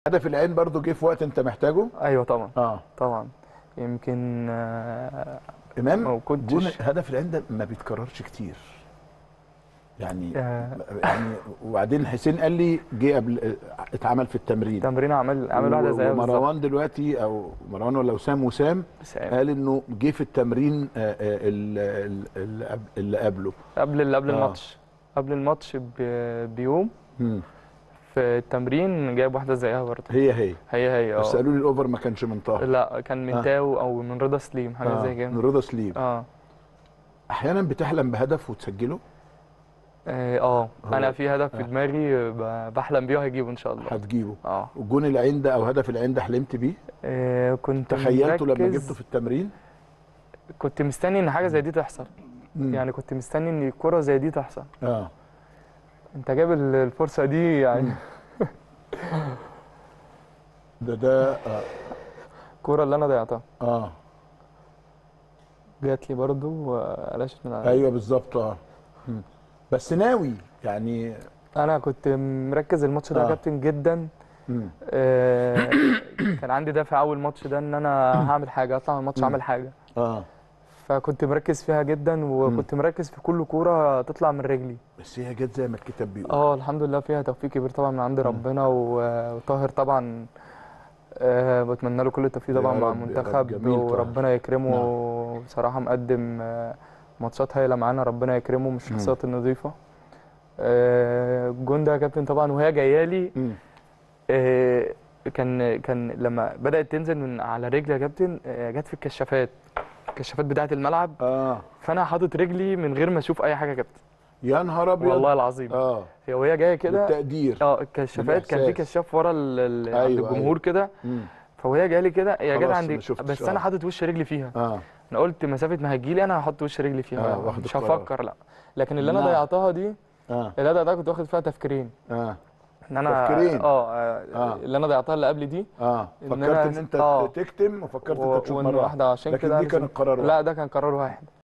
هدف العين برضو جه في وقت انت محتاجه ايوه طبعا اه طبعا يمكن آه، امام ما كنتش- جون هدف العين ده ما بيتكررش كتير يعني آه، يعني وبعدين حسين قال لي جه قبل اه، اتعمل في التمرين تمرين عمل عمل واحده زيها بالظبط ومروان دلوقتي او مروان ولا وسام وسام بس يعني قال انه جه في التمرين اه، اه، ال- ال- اللي قبل- اللي قبله قبل اللي قبل آه. الماتش قبل الماتش ب- بيوم مم. في التمرين جايب واحده زيها برضه هي هي هي هي بس اه قالوا لي الاوفر ما كانش من طه لا كان من آه. تاو او من رضا سليم حاجه آه، زي كده من رضا سليم اه احيانا بتحلم بهدف وتسجله اه آه. هو- انا في هدف آه. في دماغي ب- بحلم بيه وهجيبه ان شاء الله هتجيبه اه وجون العين ده او هدف العين ده حلمت بيه آه، كنت تخيلته لما مركز- جبته في التمرين كنت مستني ان حاجه زي دي تحصل مم. يعني كنت مستني ان الكره زي دي تحصل اه انت جايب ال- الفرصه دي يعني ده ده اه, الكوره اللي انا ضيعتها آه. جات لي برضو وقلشت من على ايوه بالظبط اه مم. بس ناوي يعني انا كنت مركز الماتش ده يا آه. كابتن جدا مم. آه، كان عندي دافع اول ماتش ده ان انا هعمل حاجه اطلع من الماتش مم. اعمل حاجه اه فكنت مركز فيها جدا وكنت مركز في كل كوره تطلع من رجلي بس هي جت زي ما الكتاب بيقول اه الحمد لله فيها توفيق كبير طبعا من عند مم. ربنا و- وطاهر طبعا آه، بتمنى له كل التوفيق يا طبعا مع رب- يا رب المنتخب جميل طاهر. وربنا يكرمه بصراحه مقدم آه، ماتشات هايله معانا ربنا يكرمه من الشخصيات النظيفه آه، الجون ده يا كابتن طبعا وهي جايه لي مم. آه، كان كان لما بدات تنزل من على رجلي يا كابتن آه، جت في الكشافات الكشافات بتاعه الملعب اه فانا حاطط رجلي من غير ما اشوف اي حاجه يا كابتن يا نهار ابيض والله العظيم اه هي وهي جايه كده بالتقدير اه الكشافات كان في بالإحساس. كشاف ورا ال- ال- عند أيوة، الجمهور كده مم. فوهي جايه لي كده هي جت خلاص عندي ما شفتش، بس آه. انا حاطط وش رجلي فيها اه انا قلت مسافه ما هتجيلي انا هحط وش رجلي آه، فيها واخد مش القرار. هفكر لا لكن اللي انا نعم. ضيعتها دي اه اللي انا ضيعتها كنت واخد فيها تفكيرين اه ان انا تفكيرين؟ اه آه، آه. اللي انا ضيعتها اللي قبل دي اه إن فكرت أنا- ان انت آه. تكتم وفكرت و- انت تشوط وإن مره واحده عشان لكن كده دي أنا كان شلت- القرار لا ده كان قرار واحد